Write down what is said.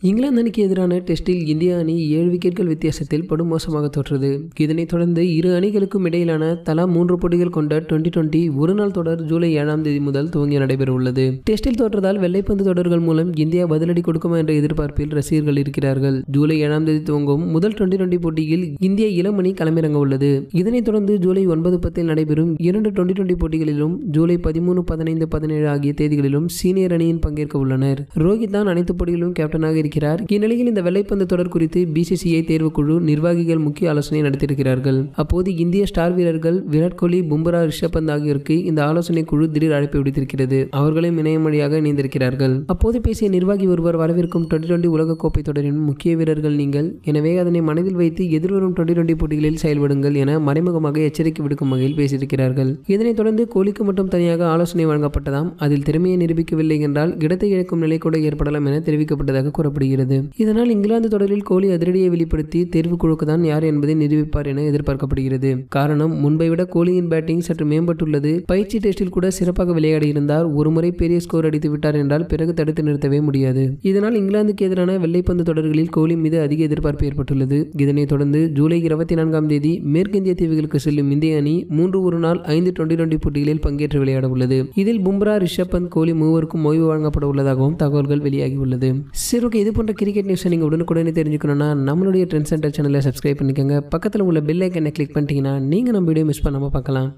இங்கிலாந்து அணிக்கு எதிரான டெஸ்டில் இந்திய அணி ஏழு விக்கெட்கள் வித்தியாசத்தில் படுமோசமாக தோற்றது இதனைத் தொடர்ந்து இரு அணிகளுக்கும் இடையிலான தலா மூன்று போட்டிகள் கொண்ட டுவெண்டி டுவெண்டி ஒருநாள் தொடர் ஜூலை ஏழாம் தேதி முதல் துவங்கி நடைபெற உள்ளது டெஸ்டில் தோற்றதால் வெள்ளைப்பந்து தொடர்கள் மூலம் இந்தியா பதிலடி கொடுக்குமா என்ற எதிர்பார்ப்பில் ரசிகர்கள் இருக்கிறார்கள் ஜூலை ஏழாம் தேதி துவங்கும் முதல் டுவெண்டி டுவெண்டி போட்டியில் இந்திய இளம் அணி களமிறங்க உள்ளது இதனைத் தொடர்ந்து ஜூலை ஒன்பது பத்தில் நடைபெறும் இரண்டு டுவெண்டி டுவெண்டி போட்டிகளிலும் ஜூலை பதிமூணு பதினைந்து பதினேழு ஆகிய தேதிகளிலும் சீனியர் அணியின் பங்கேற்க உள்ளனர் ரோஹித் தான் அனைத்து போட்டிகளிலும் கேப்டனாக இருக்கிறார் இந்நிலையில் இந்த வெள்ளைப்பந்து தொடர் குறித்து பிசிசிஐ தேர்வுக்குழு நிர்வாகிகள் முக்கிய ஆலோசனை நடத்தியிருக்கிறார்கள் அப்போது இந்திய ஸ்டார் வீரர்கள் விராட் கோலி பும்ரா ரிஷப் பந்த் ஆகியோருக்கு இந்த ஆலோசனை குழு திடீர் அழைப்பு விடுத்திருக்கிறது அவர்களும் இணையம் வழியாக இணைந்திருக்கிறார்கள் அப்போது பேசிய நிர்வாகி ஒருவர் வரவிருக்கும் டுவெண்டி டுவெண்டி உலகக்கோப்பை தொடரின் முக்கிய வீரர்கள் நீங்கள் எனவே அதனை மனதில் வைத்து எதிர்வரும் டுவெண்டி டுவெண்டி போட்டிகளில் செயல்படுங்கள் என மறைமுகமாக எச்சரிக்கை விடுக்கும் வகையில் பேசியிருக்கிறார்கள் இதனைத் தொடர்ந்து கோலிக்கு மட்டும் தனியாக ஆலோசனை வழங்கப்பட்டதாம் அதில் திறமையை நிரூபிக்கவில்லை என்றால் இடத்தை இழக்கும் நிலை கூட ஏற்படலாம் என தெரிவிக்கப்பட்டதாக கூறப்படுகிறது இதனால் இங்கிலாந்து தொடரில் கோலி அதிரடியை வெளிப்படுத்தி தேர்வுக்குழுக்கு தான் யார் என்பதை நிரூபிப்பார் என எதிர்பார்க்கப்படுகிறது காரணம் முன்பை விட கோலியின் பேட்டிங் சற்று மேம்பட்டுள்ளது பயிற்சி டெஸ்டில் கூட சிறப்பாக விளையாடியிருந்தார் ஒருமுறை பெரிய ஸ்கோர் அடித்து விட்டார் என்றால் பிறகு தடுத்து நிறுத்தவே முடியாது இதனால் இங்கிலாந்துக்கு எதிரான வெள்ளைப்பந்து தொடர்களில் கோலி மீது அதிக எதிர்பார்ப்பு ஏற்பட்டுள்ளது இதனைத் தொடர்ந்து ஜூலை இருபத்தி நான்காம் தேதி மேற்கிந்திய தீவுகளுக்கு செல்லும் இந்திய அணி மூன்று ஒரு நாள் ஐந்து டுவெண்டி டுவெண்டி போட்டிகளில் பங்கேற்று விளையாட உள்ளது இதில் பும்ரா ரிஷப் பந்த் கோலி மூவருக்கும் ஓய்வு வழங்கப்பட உள்ளதாகவும் தகவல்கள் வெளியாகி உள்ளது சரி ஓகே இது போன்ற கிரிக்கெட் நியூஸை நீங்கள் உடனுக்குடனே தெரிஞ்சுக்கணும்னா நம்மளுடைய ட்ரெண்ட் சென்டர் சேனலை சப்ஸ்கிரைப் பண்ணிக்கோங்க பக்கத்தில் உள்ள பெல் ஐக்கனை கிளிக் பண்ணிட்டீங்கன்னா நீங்கள் நம்ம வீடியோ மிஸ் பண்ணாமல் பார்க்கலாம்